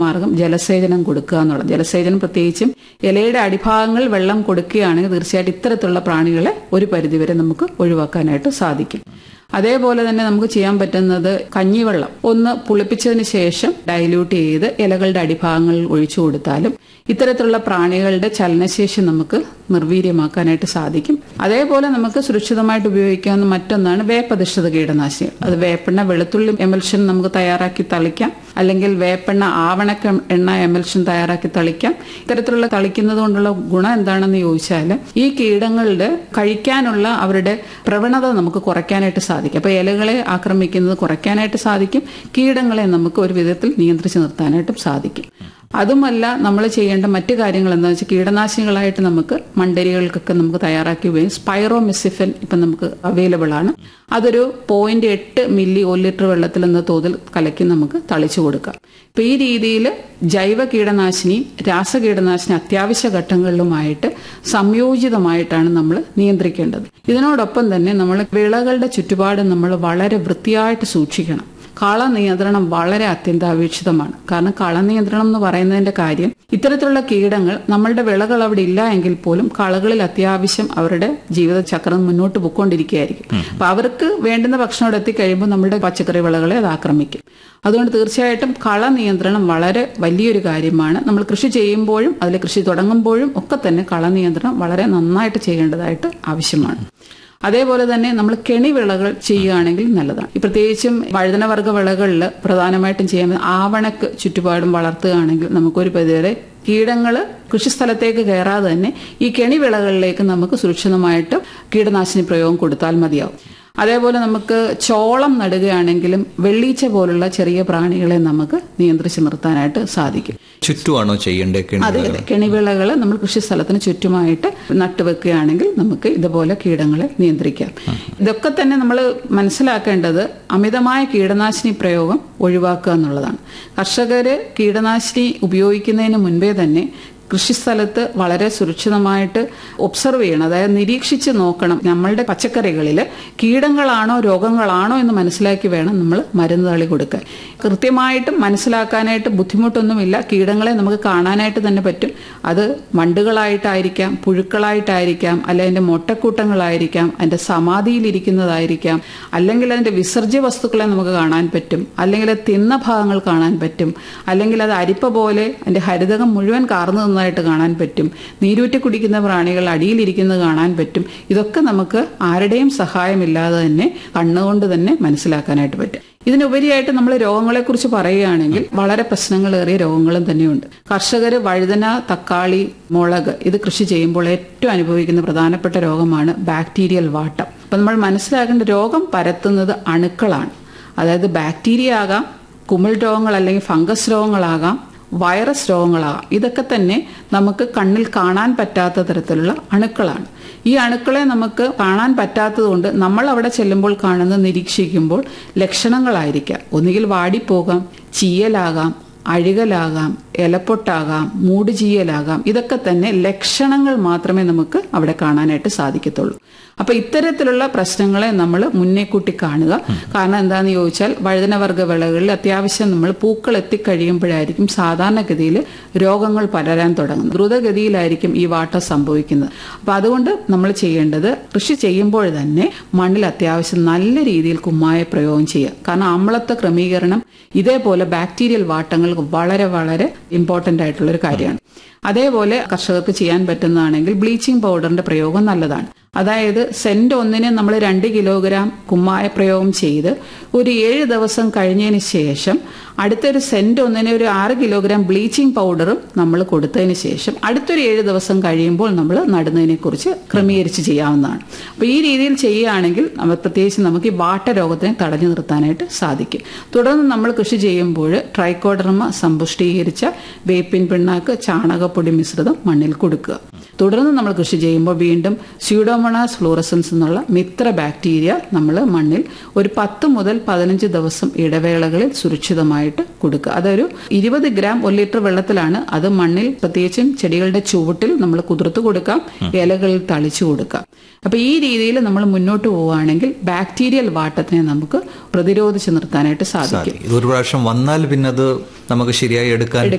മാർഗം ജലസേചനം കൊടുക്കുക എന്നുള്ളത് ജലസേചനം പ്രത്യേകിച്ചും ഇലയുടെ അടിഭാഗങ്ങൾ വെള്ളം കൊടുക്കുകയാണെങ്കിൽ തീർച്ചയായിട്ടും ഇത്തരത്തിലുള്ള പ്രാണികളെ ഒരു പരിധിവരെ നമുക്ക് ഒഴിവാക്കാനായിട്ട് സാധിക്കും അതേപോലെ തന്നെ നമുക്ക് ചെയ്യാൻ പറ്റുന്നത് കഞ്ഞിവെള്ളം ഒന്ന് പുളിപ്പിച്ചതിന് ശേഷം ഡൈല്യൂട്ട് ചെയ്ത് ഇലകളുടെ അടിഭാഗങ്ങളിൽ ഒഴിച്ചു കൊടുത്താലും ഇത്തരത്തിലുള്ള പ്രാണികളുടെ ചലനശേഷി നമുക്ക് നിർവീര്യമാക്കാനായിട്ട് സാധിക്കും അതേപോലെ നമുക്ക് സുരക്ഷിതമായിട്ട് ഉപയോഗിക്കാവുന്ന മറ്റൊന്നാണ് വേപ്പധിഷ്ഠിത കീടനാശിനികൾ അത് വേപ്പെണ്ണ വെളുത്തുള്ളി എമൽഷൻ നമുക്ക് തയ്യാറാക്കി തളിക്കാം അല്ലെങ്കിൽ വേപ്പെണ്ണ ആവണക്ക എണ്ണ എമൽഷൻ തയ്യാറാക്കി തളിക്കാം ഇത്തരത്തിലുള്ള തളിക്കുന്നത് കൊണ്ടുള്ള ഗുണം എന്താണെന്ന് ചോദിച്ചാൽ ഈ കീടങ്ങളുടെ കഴിക്കാനുള്ള അവരുടെ പ്രവണത നമുക്ക് കുറയ്ക്കാനായിട്ട് സാധിക്കും അപ്പൊ ഇലകളെ ആക്രമിക്കുന്നത് കുറയ്ക്കാനായിട്ട് സാധിക്കും കീടങ്ങളെ നമുക്ക് ഒരു വിധത്തിൽ നിയന്ത്രിച്ച് നിർത്താനായിട്ടും സാധിക്കും അതുമല്ല നമ്മൾ ചെയ്യേണ്ട മറ്റു കാര്യങ്ങൾ എന്താ വെച്ചാൽ കീടനാശിനികളായിട്ട് നമുക്ക് മണ്ടരികൾക്കൊക്കെ നമുക്ക് തയ്യാറാക്കി ഉപയോഗിക്കും സ്പൈറോമെസിഫൻ ഇപ്പം നമുക്ക് അവൈലബിൾ ആണ് അതൊരു പോയിന്റ് എട്ട് മില്ലി ഒരു ലിറ്റർ വെള്ളത്തിൽ എന്ന തോതിൽ കലക്കി നമുക്ക് തളിച്ചു കൊടുക്കാം ഇപ്പൊ ഈ രീതിയിൽ ജൈവ കീടനാശിനിയും രാസകീടനാശിനി അത്യാവശ്യ ഘട്ടങ്ങളിലുമായിട്ട് സംയോജിതമായിട്ടാണ് നമ്മൾ നിയന്ത്രിക്കേണ്ടത് ഇതിനോടൊപ്പം തന്നെ നമ്മൾ വിളകളുടെ ചുറ്റുപാട് നമ്മൾ വളരെ വൃത്തിയായിട്ട് സൂക്ഷിക്കണം കള നിയന്ത്രണം വളരെ അത്യന്താപേക്ഷിതമാണ് കാരണം കള നിയന്ത്രണം എന്ന് പറയുന്നതിന്റെ കാര്യം ഇത്തരത്തിലുള്ള കീടങ്ങൾ നമ്മളുടെ വിളകൾ അവിടെ ഇല്ല എങ്കിൽ പോലും കളകളിൽ അത്യാവശ്യം അവരുടെ ജീവിതചക്രം മുന്നോട്ട് പൊയ്ക്കൊണ്ടിരിക്കുകയായിരിക്കും അപ്പൊ അവർക്ക് വേണ്ടുന്ന ഭക്ഷണം അവിടെ എത്തിക്കഴിയുമ്പോൾ നമ്മുടെ പച്ചക്കറി വിളകളെ അത് ആക്രമിക്കും അതുകൊണ്ട് തീർച്ചയായിട്ടും കള നിയന്ത്രണം വളരെ വലിയൊരു കാര്യമാണ് നമ്മൾ കൃഷി ചെയ്യുമ്പോഴും അതിൽ കൃഷി തുടങ്ങുമ്പോഴും ഒക്കെ തന്നെ കള നിയന്ത്രണം വളരെ നന്നായിട്ട് ചെയ്യേണ്ടതായിട്ട് ആവശ്യമാണ് അതേപോലെ തന്നെ നമ്മൾ കെണി വിളകൾ ചെയ്യുകയാണെങ്കിൽ നല്ലതാണ് ഈ പ്രത്യേകിച്ചും വഴുതനവർഗ വിളകളിൽ പ്രധാനമായിട്ടും ചെയ്യാൻ ആവണക്ക് ചുറ്റുപാടും വളർത്തുകയാണെങ്കിൽ നമുക്കൊരു പരിധിവരെ കീടങ്ങൾ കൃഷിസ്ഥലത്തേക്ക് കയറാതെ തന്നെ ഈ കെണി വിളകളിലേക്ക് നമുക്ക് സുരക്ഷിതമായിട്ട് കീടനാശിനി പ്രയോഗം കൊടുത്താൽ മതിയാവും അതേപോലെ നമുക്ക് ചോളം നടുകയാണെങ്കിലും വെള്ളീച്ച പോലുള്ള ചെറിയ പ്രാണികളെ നമുക്ക് നിയന്ത്രിച്ച് നിർത്താനായിട്ട് സാധിക്കും ചുറ്റുമാണോ ചെയ്യേണ്ടത് അതെ അതെ കെണിവിളകൾ നമ്മൾ കൃഷിസ്ഥലത്തിന് ചുറ്റുമായിട്ട് നട്ടുവെക്കുകയാണെങ്കിൽ നമുക്ക് ഇതുപോലെ കീടങ്ങളെ നിയന്ത്രിക്കാം ഇതൊക്കെ തന്നെ നമ്മൾ മനസ്സിലാക്കേണ്ടത് അമിതമായ കീടനാശിനി പ്രയോഗം ഒഴിവാക്കുക എന്നുള്ളതാണ് കർഷകര് കീടനാശിനി ഉപയോഗിക്കുന്നതിന് മുൻപേ തന്നെ കൃഷിസ്ഥലത്ത് വളരെ സുരക്ഷിതമായിട്ട് ഒബ്സർവ് ചെയ്യണം അതായത് നിരീക്ഷിച്ച് നോക്കണം നമ്മളുടെ പച്ചക്കറികളിൽ കീടങ്ങളാണോ രോഗങ്ങളാണോ എന്ന് മനസ്സിലാക്കി വേണം നമ്മൾ മരുന്ന് തളി കൊടുക്കാൻ കൃത്യമായിട്ടും മനസ്സിലാക്കാനായിട്ട് ബുദ്ധിമുട്ടൊന്നുമില്ല കീടങ്ങളെ നമുക്ക് കാണാനായിട്ട് തന്നെ പറ്റും അത് വണ്ടുകളായിട്ടായിരിക്കാം പുഴുക്കളായിട്ടായിരിക്കാം അല്ലെ അതിന്റെ മൊട്ടക്കൂട്ടങ്ങളായിരിക്കാം അതിന്റെ സമാധിയിലിരിക്കുന്നതായിരിക്കാം അല്ലെങ്കിൽ അതിന്റെ വിസർജ്യ വസ്തുക്കളെ നമുക്ക് കാണാൻ പറ്റും അല്ലെങ്കിൽ അത് തിന്ന ഭാഗങ്ങൾ കാണാൻ പറ്റും അല്ലെങ്കിൽ അത് അരിപ്പ പോലെ അതിന്റെ ഹരിതകം മുഴുവൻ കാർന്നു നിന്നതായിട്ട് കാണാൻ പറ്റും നീരൂറ്റി കുടിക്കുന്ന പ്രാണികൾ അടിയിലിരിക്കുന്നത് കാണാൻ പറ്റും ഇതൊക്കെ നമുക്ക് ആരുടെയും സഹായമില്ലാതെ തന്നെ കണ്ണുകൊണ്ട് തന്നെ മനസ്സിലാക്കാനായിട്ട് പറ്റും ഇതിനുപരിയായിട്ട് നമ്മൾ രോഗങ്ങളെക്കുറിച്ച് പറയുകയാണെങ്കിൽ വളരെ പ്രശ്നങ്ങളേറിയ രോഗങ്ങളും തന്നെയുണ്ട് കർഷകർ വഴുതന തക്കാളി മുളക് ഇത് കൃഷി ചെയ്യുമ്പോൾ ഏറ്റവും അനുഭവിക്കുന്ന പ്രധാനപ്പെട്ട രോഗമാണ് ബാക്ടീരിയൽ വാട്ടം അപ്പൊ നമ്മൾ മനസ്സിലാക്കേണ്ട രോഗം പരത്തുന്നത് അണുക്കളാണ് അതായത് ബാക്ടീരിയ ആകാം കുമിൾ രോഗങ്ങൾ അല്ലെങ്കിൽ ഫംഗസ് രോഗങ്ങളാകാം വൈറസ് രോഗങ്ങളാകാം ഇതൊക്കെ തന്നെ നമുക്ക് കണ്ണിൽ കാണാൻ പറ്റാത്ത തരത്തിലുള്ള അണുക്കളാണ് ഈ അണുക്കളെ നമുക്ക് കാണാൻ പറ്റാത്തതുകൊണ്ട് നമ്മൾ അവിടെ ചെല്ലുമ്പോൾ കാണുന്നത് നിരീക്ഷിക്കുമ്പോൾ ലക്ഷണങ്ങളായിരിക്കാം ഒന്നുകിൽ വാടിപ്പോകാം ചീയലാകാം അഴുകലാകാം ഇലപ്പൊട്ടാകാം മൂടുചീയലാകാം ഇതൊക്കെ തന്നെ ലക്ഷണങ്ങൾ മാത്രമേ നമുക്ക് അവിടെ കാണാനായിട്ട് സാധിക്കത്തുള്ളൂ അപ്പൊ ഇത്തരത്തിലുള്ള പ്രശ്നങ്ങളെ നമ്മൾ മുന്നേ കൂട്ടി കാണുക കാരണം എന്താണെന്ന് ചോദിച്ചാൽ വഴുതനവർഗ വിളകളിൽ അത്യാവശ്യം നമ്മൾ പൂക്കൾ എത്തിക്കഴിയുമ്പോഴായിരിക്കും സാധാരണഗതിയിൽ രോഗങ്ങൾ പടരാൻ തുടങ്ങുന്നത് ദ്രുതഗതിയിലായിരിക്കും ഈ വാട്ട സംഭവിക്കുന്നത് അപ്പൊ അതുകൊണ്ട് നമ്മൾ ചെയ്യേണ്ടത് കൃഷി ചെയ്യുമ്പോൾ തന്നെ മണ്ണിൽ അത്യാവശ്യം നല്ല രീതിയിൽ കുമ്മായ പ്രയോഗം ചെയ്യുക കാരണം അമ്ലത്വ ക്രമീകരണം ഇതേപോലെ ബാക്ടീരിയൽ വാട്ടങ്ങൾക്ക് വളരെ വളരെ ഇമ്പോർട്ടന്റ് ആയിട്ടുള്ള ഒരു കാര്യമാണ് അതേപോലെ കർഷകർക്ക് ചെയ്യാൻ പറ്റുന്നതാണെങ്കിൽ ബ്ലീച്ചിങ് പൗഡറിന്റെ പ്രയോഗം നല്ലതാണ് അതായത് സെന്റ് ഒന്നിന് നമ്മൾ രണ്ട് കിലോഗ്രാം കുമ്മായ പ്രയോഗം ചെയ്ത് ഒരു ഏഴ് ദിവസം കഴിഞ്ഞതിന് ശേഷം അടുത്തൊരു സെന്റ് ഒന്നിന് ഒരു ആറ് കിലോഗ്രാം ബ്ലീച്ചിങ് പൗഡറും നമ്മൾ കൊടുത്തതിന് ശേഷം അടുത്തൊരു ഏഴ് ദിവസം കഴിയുമ്പോൾ നമ്മൾ നടുന്നതിനെ കുറിച്ച് ക്രമീകരിച്ച് ചെയ്യാവുന്നതാണ് അപ്പൊ ഈ രീതിയിൽ ചെയ്യുകയാണെങ്കിൽ നമ്മൾ പ്രത്യേകിച്ച് നമുക്ക് ഈ വാട്ട രോഗത്തിനെ തടഞ്ഞു നിർത്താനായിട്ട് സാധിക്കും തുടർന്ന് നമ്മൾ കൃഷി ചെയ്യുമ്പോൾ ട്രൈക്കോഡർമ സമ്പുഷ്ടീകരിച്ച വേപ്പിൻ പിണ്ണാക്ക് ചാണകപ്പൊടി മിശ്രിതം മണ്ണിൽ കൊടുക്കുക തുടർന്ന് നമ്മൾ കൃഷി ചെയ്യുമ്പോൾ വീണ്ടും സ്യൂഡോമോണാസ് ഫ്ലൂറസൻസ് എന്നുള്ള മിത്ര ബാക്ടീരിയ നമ്മൾ മണ്ണിൽ ഒരു പത്ത് മുതൽ പതിനഞ്ച് ദിവസം ഇടവേളകളിൽ സുരക്ഷിതമായിട്ട് കൊടുക്കുക അതൊരു ഇരുപത് ഗ്രാം ഒരു ലിറ്റർ വെള്ളത്തിലാണ് അത് മണ്ണിൽ പ്രത്യേകിച്ചും ചെടികളുടെ ചുവട്ടിൽ നമ്മൾ കുതിർത്ത് കൊടുക്കാം ഇലകളിൽ തളിച്ചു കൊടുക്കാം അപ്പൊ ഈ രീതിയിൽ നമ്മൾ മുന്നോട്ട് പോവുകയാണെങ്കിൽ ബാക്ടീരിയൽ വാട്ടത്തിനെ നമുക്ക് പ്രതിരോധിച്ച് നിർത്താനായിട്ട് സാധിക്കും ഇത് ഒരു പ്രാവശ്യം വന്നാൽ പിന്നെ അത് നമുക്ക് ശരിയായി എടുക്കാൻ